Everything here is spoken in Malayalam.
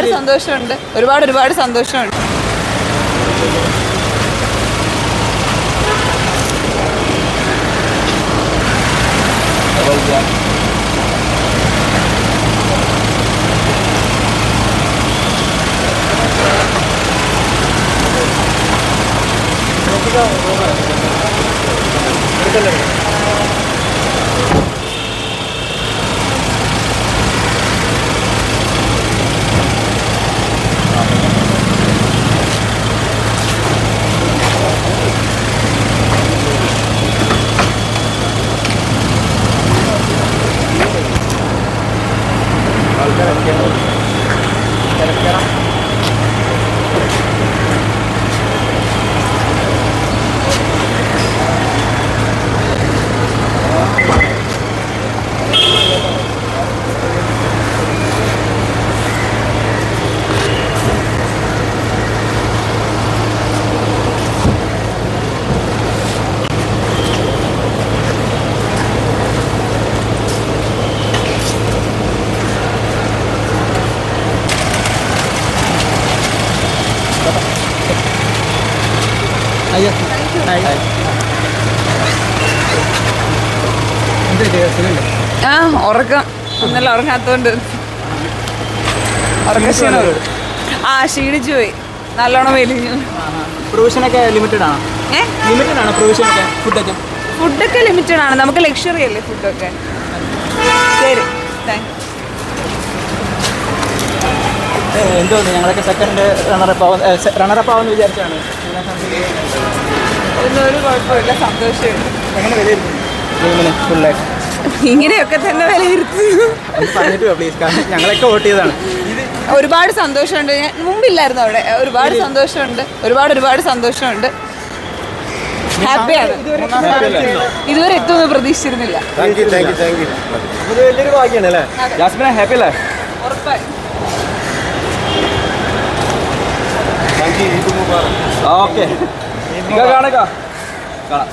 സന്തോഷമുണ്ട് ഒരുപാട് ഒരുപാട് സന്തോഷമുണ്ട് അയ്യോ ഹായ് എന്ത് പറ്റി? സുഖമില്ലേ? ആ ഉറക്കം ഇന്നലെ ഉറങ്ങാത്തോണ്ട് ഉറക്കക്ഷീണം ആ ക്ഷീണിച്ചു പോയി നല്ലോണം വലിഞ്ഞു പ്രൊവിഷനൊക്കെ ലിമിറ്റഡ് ആണോ ഏ ലിമിറ്റഡ് ആണോ പ്രൊവിഷനൊക്കെ ഫുഡൊക്കെ ഫുഡൊക്കെ ലിമിറ്റഡ് ആണ് നമുക്ക് ലക്ഷറി അല്ലേ ഫുഡൊക്കെ ശരി താങ്ക് എന്തോ ഞങ്ങളൊക്കെ സെക്കൻഡ് റണ്ണറപ്പ് ആവും റണ്ണറപ്പ് ആവുമെന്ന് വിചാരിച്ചാണ് ഒന്നും ഒരു കുഴപ്പമില്ല സന്തോഷമുണ്ട് എങ്ങനെ വിലയിരുത്തും ഗെയിമിന് ഫുള്ളായിട്ട് ഇങ്ങനെയൊക്കെ തന്നെ വിലയിരുത്തുന്നു ഒന്ന് പറഞ്ഞിട്ട് പ്ലീസ് കാരണം ഞങ്ങളൊക്കെ വോട്ട് ചെയ്തതാണ് ഒരുപാട് സന്തോഷമുണ്ട് ഞാൻ മുമ്പില്ലായിരുന്നു അവിടെ ഒരുപാട് സന്തോഷമുണ്ട് ഒരുപാട് ഒരുപാട് സന്തോഷമുണ്ട് ഹാപ്പിയാണ് ഇതുവരെ എത്തുമെന്ന് പ്രതീക്ഷിച്ചിരുന്നില്ല thank you thank you thank you ഇത് വലിയൊരു ഭാഗ്യമാണ് അല്ലേ ജാസ്മിനെ ഹാപ്പി അല്ലേ ഉറപ്പായി thank you Eid Mubarak okay കാണുക കാണാം